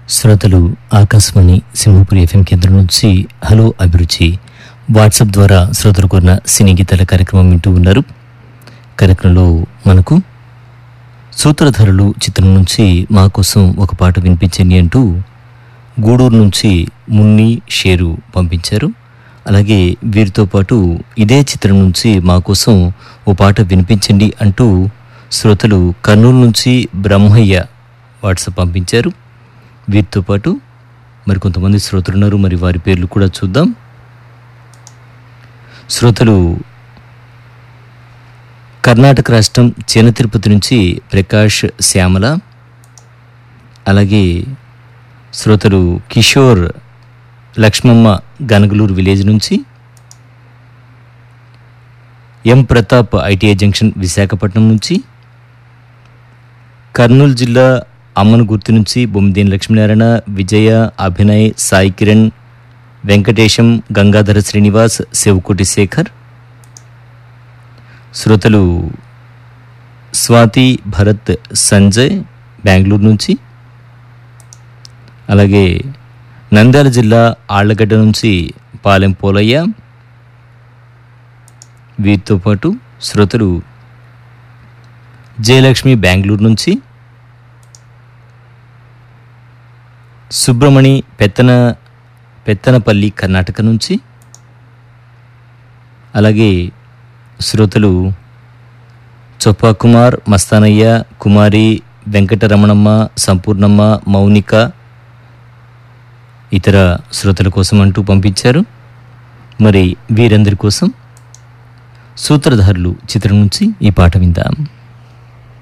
శ్రోతలు ఆకాశవాణి సింహపురి ఎఫ్ఎం కేంద్రం నుంచి హలో అభిరుచి వాట్సాప్ ద్వారా శ్రోతలు కోరిన సినీ గీతాల కార్యక్రమం వింటూ ఉన్నారు కార్యక్రమంలో మనకు సూత్రధారులు చిత్రం నుంచి మా కోసం ఒక పాట వినిపించండి అంటూ గూడూరు నుంచి మున్ని షేరు పంపించారు అలాగే వీరితో పాటు ఇదే చిత్రం నుంచి మా కోసం ఓ పాట వినిపించండి అంటూ శ్రోతలు కర్నూలు నుంచి బ్రహ్మయ్య వాట్సాప్ పంపించారు వీరితో పాటు మరి కొంతమంది శ్రోతలు ఉన్నారు మరి వారి పేర్లు కూడా చూద్దాం శ్రోతలు కర్ణాటక రాష్ట్రం చిన్న తిరుపతి నుంచి ప్రకాష్ శ్యామల అలాగే శ్రోతలు కిషోర్ లక్ష్మమ్మ గనగలూరు విలేజ్ నుంచి M Pratap ITI junction Visakhapatnam నుంచి కర్నూలు జిల్లా అమ్మనగుర్తి నుంచి బొమ్మిదేని లక్ష్మీనారాయణ విజయ అభినయ్ సాయి కిరణ్ వెంకటేశం గంగాధర శ్రీనివాస్ శివకోటి శేఖర్ శ్రోతలు స్వాతి భరత్ సంజయ్ బెంగళూరు నుంచి అలాగే నంద్యాల జిల్లా ఆళ్లగడ్డ నుంచి పాలెం పోలయ్య వీరితో పాటు శ్రోతలు జయలక్ష్మి బెంగళూరు నుంచి సుబ్రమణి పెత్తన పెత్తనపల్లి కర్ణాటక నుంచి అలాగే శ్రోతలు చొప్పా కుమార్ మస్తానయ్య కుమారి వెంకటరమణమ్మ సంపూర్ణమ్మ మౌనిక ఇతర శ్రోతల కోసం అంటూ పంపించారు మరి వీరందరి కోసం సూత్రధారులు చిత్రం నుంచి ఈ పాట విందాం